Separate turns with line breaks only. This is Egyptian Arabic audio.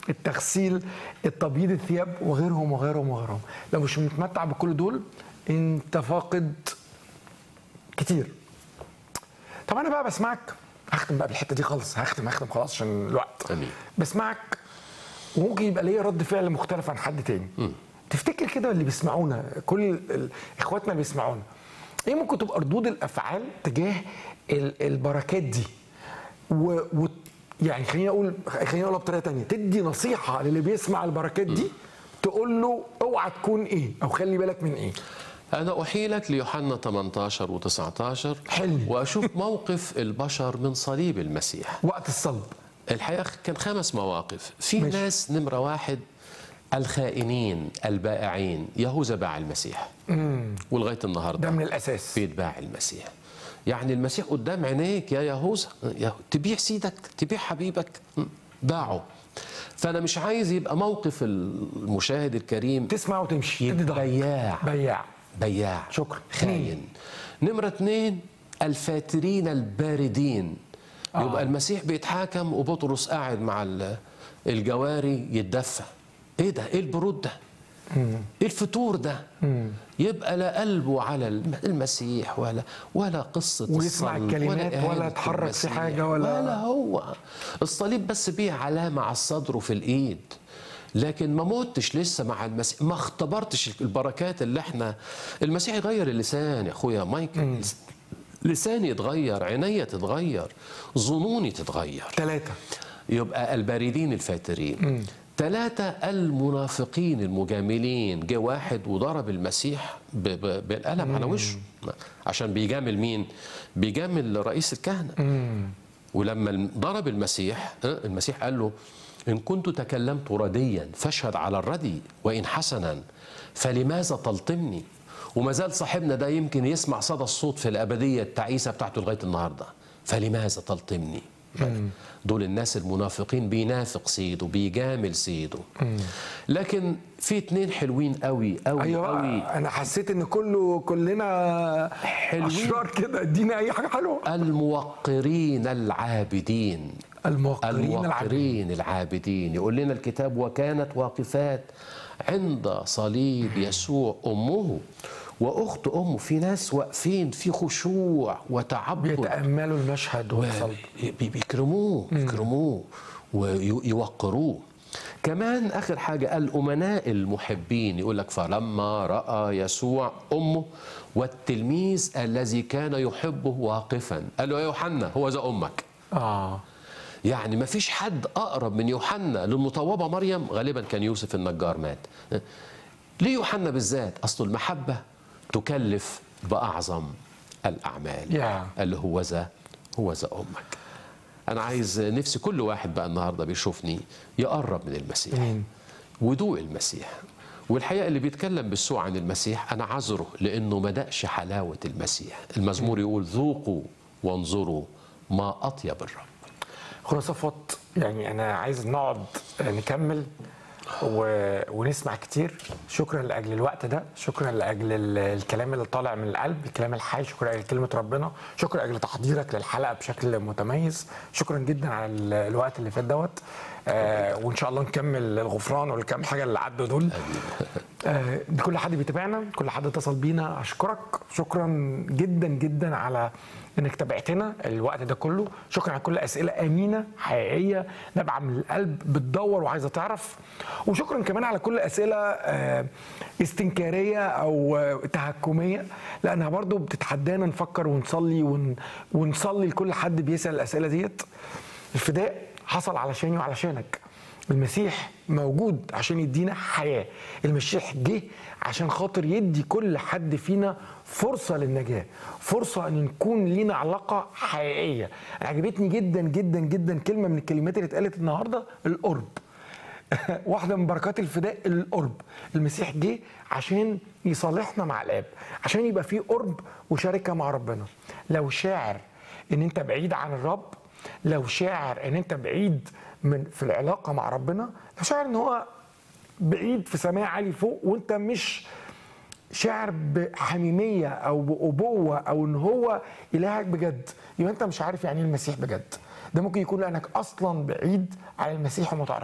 التغسيل التبييض الثياب وغيرهم وغيرهم وغيرهم لو مش متمتع بكل دول انت فاقد كتير طب انا بقى بسمعك هختم بقى بالحته دي خالص هختم هختم خلاص عشان الوقت
أمين.
بسمعك وممكن يبقى ليا رد فعل مختلف عن حد تاني تفتكر كده اللي بيسمعونا كل ال- اخواتنا اللي بيسمعونا ايه ممكن تبقى ردود الافعال تجاه ال- البركات دي و, و يعني خليني اقول خليني اقولها بطريقه تانية تدي نصيحه للي بيسمع البركات دي تقول له اوعى تكون ايه او خلي بالك من ايه
أنا أحيلك ليوحنا 18 و19
حلو.
وأشوف موقف البشر من صليب المسيح
وقت الصلب
الحقيقة كان خمس مواقف في
ماشي.
ناس نمرة واحد الخائنين البائعين يهوذا باع المسيح ولغاية النهاردة
ده من الاساس
بيتباع المسيح يعني المسيح قدام عينيك يا يهوذا يا- تبيع سيدك تبيع حبيبك م، باعه فأنا مش عايز يبقى موقف المشاهد الكريم
تسمع وتمشي تدي ظهرك.
بياع
بياع
بياع
شكرا.
خاين نمرة اتنين الفاترين الباردين
آه.
يبقى المسيح بيتحاكم وبطرس قاعد مع ال- الجواري يتدفى ايه ده ايه البرود ده ايه الفتور ده يبقى لا قلبه على الم- المسيح ولا ولا قصه
ويسمع
الصلب
الكلمات
إهانة
ولا يتحرك في
المسيح،
حاجة ولا-
ولا هو الصليب بس بيه علامه على الصدر وفي الايد لكن ما متش لسه مع المسيح ما اختبرتش البركات اللي احنا المسيح يغير اللسان يا اخويا مايكل لساني يتغير عينيا تتغير ظنوني تتغير
ثلاثة
يبقى الباردين الفاترين ثلاثة المنافقين المجاملين جه واحد وضرب المسيح ب- ب- بالقلم على وشه عشان بيجامل مين؟ بيجامل رئيس الكهنة ولما ضرب المسيح اه، المسيح قال له إن كنت تكلمت رديا فاشهد على الردي وإن حسنا فلماذا تلطمني وما زال صاحبنا ده يمكن يسمع صدى الصوت في الأبدية التعيسة بتاعته لغاية النهاردة فلماذا تلطمني دول الناس المنافقين بينافق سيده بيجامل سيده لكن في اتنين حلوين قوي قوي
ايوه
قوي
انا حسيت ان كله كلنا
حلوين.
اشرار كده ادينا اي حاجه حلوه
الموقرين العابدين
الموقرين العابدين
الموقرين العابدين يقول لنا الكتاب وكانت واقفات عند صليب يسوع امه واخت امه في ناس واقفين في خشوع وتعبد
بيتاملوا المشهد والصلب
بي- بيكرموه بيكرموه ويوقروه كمان اخر حاجه الامناء المحبين يقول لك فلما راى يسوع امه والتلميذ الذي كان يحبه واقفا قال له يا يوحنا هو ذا امك
اه
يعني ما فيش حد اقرب من يوحنا للمطوبه مريم غالبا كان يوسف النجار مات ليه يوحنا بالذات اصل المحبه تكلف باعظم الاعمال
يا.
قال له هو ذا هو ذا امك انا عايز نفسي كل واحد بقى النهارده بيشوفني يقرب من المسيح ودوق المسيح والحقيقه اللي بيتكلم بالسوء عن المسيح انا عذره لانه ما دقش حلاوه المسيح المزمور يقول ذوقوا وانظروا ما اطيب الرب
اخونا صفوت يعني انا عايز نقعد نكمل و... ونسمع كتير شكرا لاجل الوقت ده شكرا لاجل ال- الكلام اللي طالع من القلب الكلام الحي شكرا لاجل كلمه ربنا شكرا لاجل تحضيرك للحلقه بشكل متميز شكرا جدا على ال- الوقت اللي فات دوت آه وان شاء الله نكمل الغفران والكام حاجه اللي عدوا دول آه كل حد بيتابعنا كل حد اتصل بينا اشكرك شكرا جدا جدا على انك تابعتنا الوقت ده كله شكرا على كل اسئله امينه حقيقيه نابعه من القلب بتدور وعايزه تعرف وشكرا كمان على كل اسئله آه، استنكاريه او آه، تهكميه لانها برضو بتتحدانا نفكر ونصلي ون ونصلي لكل حد بيسال الاسئله ديت الفداء حصل علشاني وعلشانك المسيح موجود عشان يدينا حياة المسيح جه عشان خاطر يدي كل حد فينا فرصة للنجاة فرصة أن نكون لينا علاقة حقيقية عجبتني جدا جدا جدا كلمة من الكلمات اللي اتقالت النهاردة القرب واحدة من بركات الفداء القرب المسيح جه عشان يصالحنا مع الآب عشان يبقى في قرب وشركة مع ربنا لو شاعر ان انت بعيد عن الرب لو شاعر ان انت بعيد من في العلاقة مع ربنا لو شاعر ان هو بعيد في سماء عالي فوق وانت مش شاعر بحميمية او بأبوة او ان هو الهك بجد يبقى انت مش عارف يعني ايه المسيح بجد ده ممكن يكون لانك اصلا بعيد عن المسيح وما تعرفش